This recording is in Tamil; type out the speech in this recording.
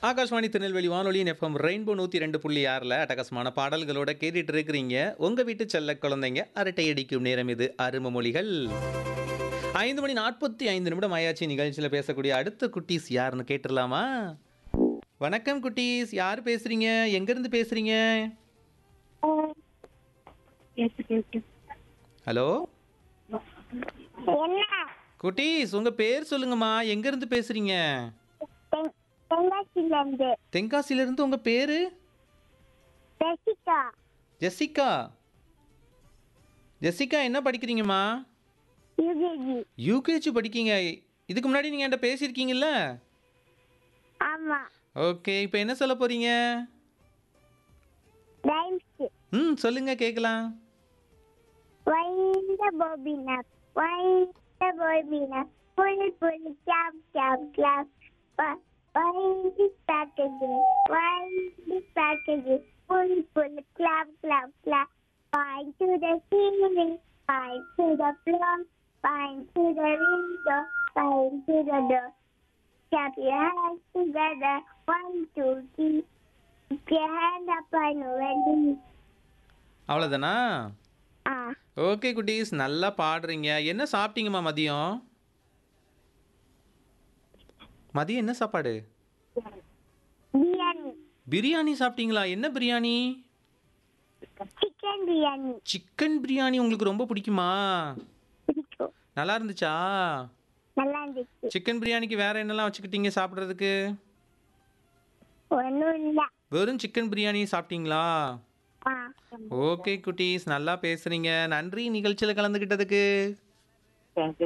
ஆகாஷ்வாணி திருநெல்வேலி வானொலியின் எஃப்எம் ரெயின்போ நூற்றி ரெண்டு புள்ளி ஆறில் அட்டகாசமான பாடல்களோட கேட்டுட்டு இருக்கிறீங்க உங்கள் வீட்டு செல்ல குழந்தைங்க அரட்டை அடிக்கும் நேரம் இது அரும மொழிகள் ஐந்து மணி நாற்பத்தி ஐந்து நிமிடம் ஆயாச்சு நிகழ்ச்சியில் பேசக்கூடிய அடுத்த குட்டீஸ் யாருன்னு கேட்டுடலாமா வணக்கம் குட்டீஸ் யார் பேசுறீங்க எங்கேருந்து பேசுறீங்க ஹலோ என்ன குட்டீஸ் உங்கள் பேர் சொல்லுங்கம்மா எங்கேருந்து பேசுறீங்க தென்- தென்காசியிலிருந்து தென்காசியிலேருந்து உங்கள் பேர் ரசிகா ஜெசிகா ஜெசிகா என்ன படிக்கிறீங்கம்மா யுகேஜி யூகேஜி படிக்கீங்க இதுக்கு முன்னாடி நீங்கள் என்கிட்ட பேசியிருக்கீங்கல்ல ஆமா ஓகே இப்போ என்ன சொல்ல போகிறீங்க ரைம்ஸ் ம் சொல்லுங்க கேட்கலாம் Wind the bobina, wind the bobina, pull, pull, clap, clap, clap. Wi- Wind it back again, wind it back again, pull, pull, clap, clap, clap. Bind to the ceiling, bind to the floor, bind to the window, bind to the door. Clap your hands together, one, two, three. Keep your hand up and ready. அவ்வளோதானா Ah. ஓகே குட்டீஸ் நல்லா பாடுறீங்க என்ன சாப்பிட்டீங்கம்மா மதியம் மதியம் என்ன சாப்பாடு பிரியாணி பிரியாணி சாப்பிட்டீங்களா என்ன பிரியாணி சிக்கன் பிரியாணி சிக்கன் பிரியாணி உங்களுக்கு ரொம்ப பிடிக்குமா பிடிக்கும் நல்லா இருந்துச்சா நல்லா இருந்துச்சு சிக்கன் பிரியாணிக்கு வேற என்னெல்லாம் வச்சுக்கிட்டீங்க சாப்பிட்றதுக்கு ஒன்றும் இல்லை வெறும் சிக்கன் பிரியாணி சாப்பிட்டீங்களா ஆ ஓகே குட்டீஸ் நல்லா பேசுறீங்க நன்றி நிகழ்ச்சியில் கலந்துக்கிட்டதுக்கு தேங்க்யூ